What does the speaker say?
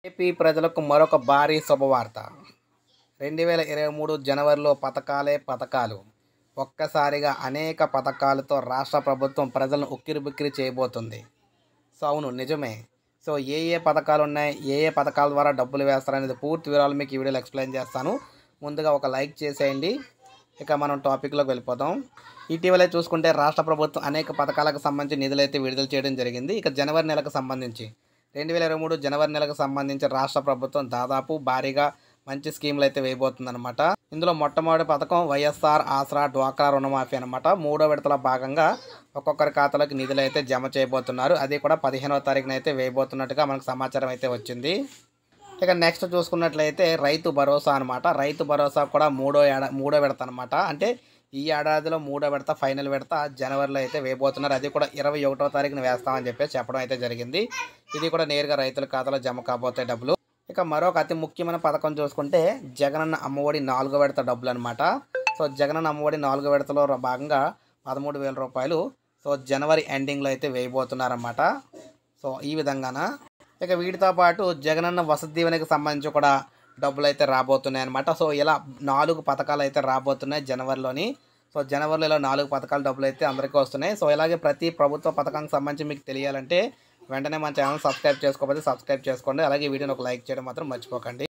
AP ప్రజలకు మరొక భారీ శుభవార్త రెండు వేల ఇరవై మూడు జనవరిలో పథకాలే పథకాలు ఒక్కసారిగా అనేక పథకాలతో రాష్ట్ర ప్రభుత్వం ప్రజలను ఉక్కిరిబిక్కిరి చేయబోతుంది సో అవును నిజమే సో ఏ ఏ పథకాలు ఉన్నాయి ఏ ఏ పథకాల ద్వారా డబ్బులు వేస్తారనేది పూర్తి వివరాలు మీకు ఈ వీడియోలో ఎక్స్ప్లెయిన్ చేస్తాను ముందుగా ఒక లైక్ చేసేయండి ఇక మనం టాపిక్లోకి వెళ్ళిపోదాం ఇటీవలే చూసుకుంటే రాష్ట్ర ప్రభుత్వం అనేక పథకాలకు సంబంధించి నిధులు అయితే విడుదల చేయడం జరిగింది ఇక జనవరి నెలకు సంబంధించి రెండు వేల ఇరవై మూడు జనవరి నెలకు సంబంధించి రాష్ట్ర ప్రభుత్వం దాదాపు భారీగా మంచి స్కీములు అయితే వేయబోతుందన్నమాట ఇందులో మొట్టమొదటి పథకం వైఎస్ఆర్ ఆసరా డ్వాక్రా రుణమాఫీ అనమాట మూడో విడతల భాగంగా ఒక్కొక్కరి ఖాతాలోకి నిధులు అయితే జమ చేయబోతున్నారు అది కూడా పదిహేనవ తారీఖున అయితే వేయబోతున్నట్టుగా మనకు సమాచారం అయితే వచ్చింది ఇక నెక్స్ట్ చూసుకున్నట్లయితే రైతు భరోసా అనమాట రైతు భరోసా కూడా మూడో ఏడా మూడో విడత అనమాట అంటే ఈ ఏడాదిలో మూడో విడత ఫైనల్ విడత జనవరిలో అయితే వేయబోతున్నారు అది కూడా ఇరవై ఒకటో తారీఖున వేస్తామని చెప్పేసి చెప్పడం అయితే జరిగింది ఇది కూడా నేరుగా రైతుల ఖాతాలో జమ కాబోతాయి డబ్బులు ఇక మరొక అతి ముఖ్యమైన పథకం చూసుకుంటే జగనన్న అమ్మఒడి నాలుగో విడత డబ్బులు అనమాట సో జగనన్న అమ్మఒడి నాలుగో విడతలో ర- భాగంగా పదమూడు వేల రూపాయలు సో జనవరి ఎండింగ్లో అయితే వేయబోతున్నారన్నమాట సో ఈ విధంగాన ఇక వీటితో పాటు జగనన్న వసతి దీవెనకి సంబంధించి కూడా డబ్బులు అయితే రాబోతున్నాయి అనమాట సో ఇలా నాలుగు పథకాలు అయితే రాబోతున్నాయి జనవరిలోని సో జనవరిలో ఇలా నాలుగు పథకాల డబ్బులు అయితే అందరికీ వస్తున్నాయి సో ఇలాగే ప్రతి ప్రభుత్వ పథకానికి సంబంధించి మీకు తెలియాలంటే వెంటనే మన ఛానల్ సబ్స్క్రైబ్ చేసుకోకపోతే సబ్స్క్రైబ్ చేసుకోండి అలాగే ఈ వీడియోని ఒక లైక్ చేయడం మాత్రం మర్చిపోకండి